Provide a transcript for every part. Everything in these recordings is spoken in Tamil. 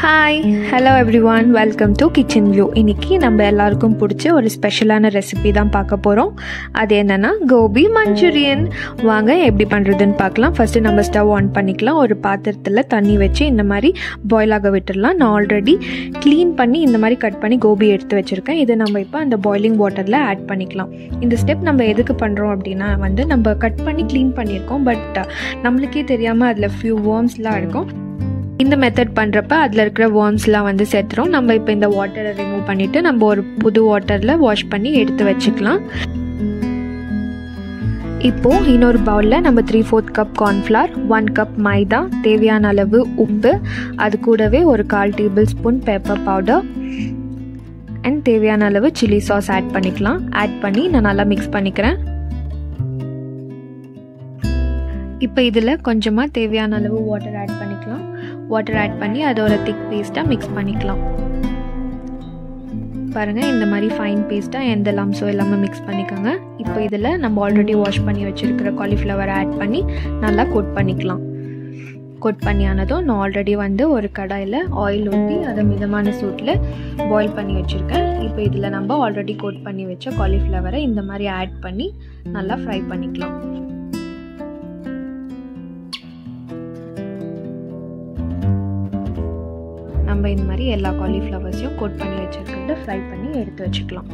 hi hello everyone welcome to kitchen view இன்னைக்கு நம்ம எல்லாருக்கும் பிடிச்ச ஒரு ஸ்பெஷலான ரெசிபி தான் பார்க்க போகிறோம் அது என்னென்னா கோபி மஞ்சூரியன் வாங்க எப்படி பண்ணுறதுன்னு பார்க்கலாம் ஃபஸ்ட்டு நம்ம ஸ்டவ் ஆன் பண்ணிக்கலாம் ஒரு பாத்திரத்தில் தண்ணி வச்சு இந்த மாதிரி பாயில் ஆக விட்டுடலாம் நான் ஆல்ரெடி க்ளீன் பண்ணி இந்த மாதிரி கட் பண்ணி கோபி எடுத்து வச்சுருக்கேன் இதை நம்ம இப்போ அந்த பாயிலிங் வாட்டரில் ஆட் பண்ணிக்கலாம் இந்த ஸ்டெப் நம்ம எதுக்கு பண்ணுறோம் அப்படின்னா வந்து நம்ம கட் பண்ணி க்ளீன் பண்ணியிருக்கோம் பட் நம்மளுக்கே தெரியாமல் அதில் ஃபியூ வேர்ம்ஸ்லாம் இருக்கும் இந்த மெத்தட் பண்ணுறப்ப அதில் இருக்கிற வேர்ம்ஸ்லாம் வந்து சேர்த்துரும் நம்ம இப்போ இந்த வாட்டரை ரிமூவ் பண்ணிவிட்டு நம்ம ஒரு புது வாட்டரில் வாஷ் பண்ணி எடுத்து வச்சுக்கலாம் இப்போது இன்னொரு பவுலில் நம்ம three fourth cup cornflour one cup maida தேவையான அளவு உப்பு அது கூடவே ஒரு கால் tablespoon pepper powder and தேவையான அளவு சில்லி சாஸ் ஆட் பண்ணிக்கலாம் ஆட் பண்ணி நான் நல்லா மிக்ஸ் பண்ணிக்கிறேன் இப்போ இதில் கொஞ்சமாக தேவையான அளவு வாட்டர் ஆட் பண்ணிக்கலாம் வாட்டர் ஆட் பண்ணி அதோட திக் பேஸ்ட்டாக மிக்ஸ் பண்ணிக்கலாம் பாருங்கள் இந்த மாதிரி ஃபைன் பேஸ்ட்டாக எந்த லம்ஸோ எல்லாமே மிக்ஸ் பண்ணிக்கோங்க இப்போ இதில் நம்ம ஆல்ரெடி வாஷ் பண்ணி வச்சுருக்கிற காலிஃப்ளவர் ஆட் பண்ணி நல்லா கோட் பண்ணிக்கலாம் கோட் பண்ணி ஆனதும் நான் ஆல்ரெடி வந்து ஒரு கடாயில் ஆயில் ஊற்றி அதை மிதமான சூட்டில் பாயில் பண்ணி வச்சுருக்கேன் இப்போ இதில் நம்ம ஆல்ரெடி கோட் பண்ணி வச்ச காலிஃப்ளவரை இந்த மாதிரி ஆட் பண்ணி நல்லா ஃப்ரை பண்ணிக்கலாம் நம்ம இந்த மாதிரி எல்லா காலிஃப்ளவர்ஸையும் கோட் பண்ணி வச்சுருக்கிறத ஃப்ரை பண்ணி எடுத்து வச்சுக்கலாம்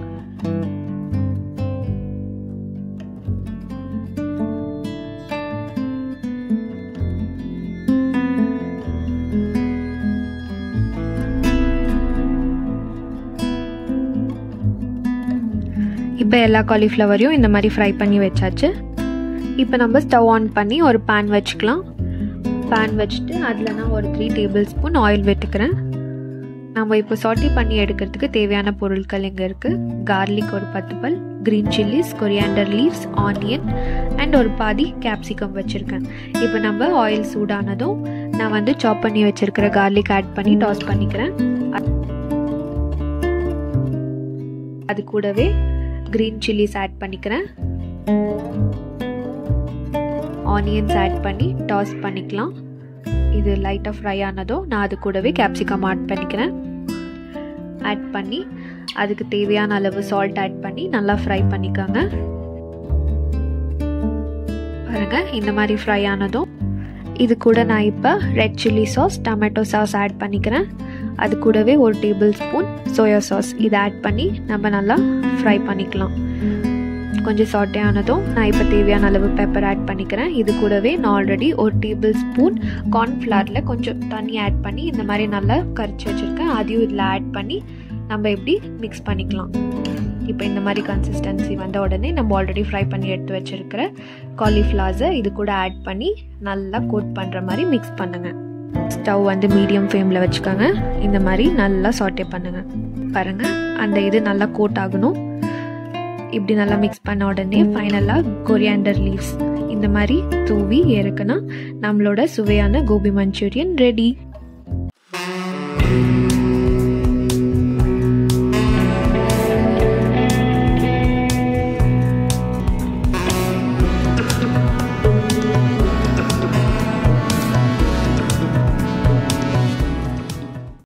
இப்போ எல்லா காலிஃப்ளவரையும் இந்த மாதிரி ஃப்ரை பண்ணி வச்சாச்சு இப்போ நம்ம ஸ்டவ் ஆன் பண்ணி ஒரு பேன் வச்சுக்கலாம் பேன் வச்சுட்டு அதில் நான் ஒரு த்ரீ டேபிள் ஸ்பூன் ஆயில் விட்டுக்கிறேன் நம்ம இப்போ சாட்டி பண்ணி எடுக்கிறதுக்கு தேவையான பொருட்கள் இங்கே இருக்குது கார்லிக் ஒரு பத்து பல் green chillies coriander leaves onion and ஒரு பாதி கேப்சிகம் வச்சுருக்கேன் இப்போ நம்ம ஆயில் சூடானதும் நான் வந்து சாப் பண்ணி வச்சுருக்கிற கார்லிக் ஆட் பண்ணி டாஸ் பண்ணிக்கிறேன் அது கூடவே க்ரீன் சில்லிஸ் ஆட் பண்ணிக்கிறேன் ஆனியன்ஸ் ஆட் பண்ணி டாஸ் பண்ணிக்கலாம் இது லைட்டாக ஃப்ரை ஆனதும் நான் அது கூடவே கேப்சிகம் ஆட் பண்ணிக்கிறேன் ஆட் பண்ணி அதுக்கு தேவையான அளவு சால்ட் ஆட் பண்ணி நல்லா ஃப்ரை பண்ணிக்கோங்க பாருங்க இந்த மாதிரி ஃப்ரை ஆனதும் இது கூட நான் இப்போ red chilli sauce tomato sauce add பண்ணிக்கிறேன் அது கூடவே ஒரு டேபிள் ஸ்பூன் சோயா சாஸ் இதை ஆட் பண்ணி நம்ம நல்லா ஃப்ரை பண்ணிக்கலாம் கொஞ்சம் சாட்டே ஆனதும் நான் இப்போ தேவையான அளவு பெப்பர் ஆட் பண்ணிக்கிறேன் இது கூடவே நான் ஆல்ரெடி ஒரு டேபிள் ஸ்பூன் கார்ன்ஃப்ளவரில் கொஞ்சம் தண்ணி ஆட் பண்ணி இந்த மாதிரி நல்லா கரைச்சி வச்சுருக்கேன் அதையும் இதில் ஆட் பண்ணி நம்ம எப்படி மிக்ஸ் பண்ணிக்கலாம் இப்போ இந்த மாதிரி கன்சிஸ்டன்சி வந்த உடனே நம்ம ஆல்ரெடி ஃப்ரை பண்ணி எடுத்து வச்சுருக்கிற காலிஃப்ளவர்ஸை இது கூட ஆட் பண்ணி நல்லா கோட் பண்ணுற மாதிரி மிக்ஸ் பண்ணுங்கள் ஸ்டவ் வந்து மீடியம் ஃப்ளேமில் வச்சுக்கோங்க இந்த மாதிரி நல்லா சாட்டே பண்ணுங்கள் பாருங்கள் அந்த இது நல்லா கோட் ஆகணும் இப்படி நல்லா மிக்ஸ் பண்ண உடனே ஃபைனலாக கொரியாண்டர் லீவ்ஸ் இந்த மாதிரி தூவி இறக்குனா நம்மளோட சுவையான கோபி மஞ்சூரியன் ரெடி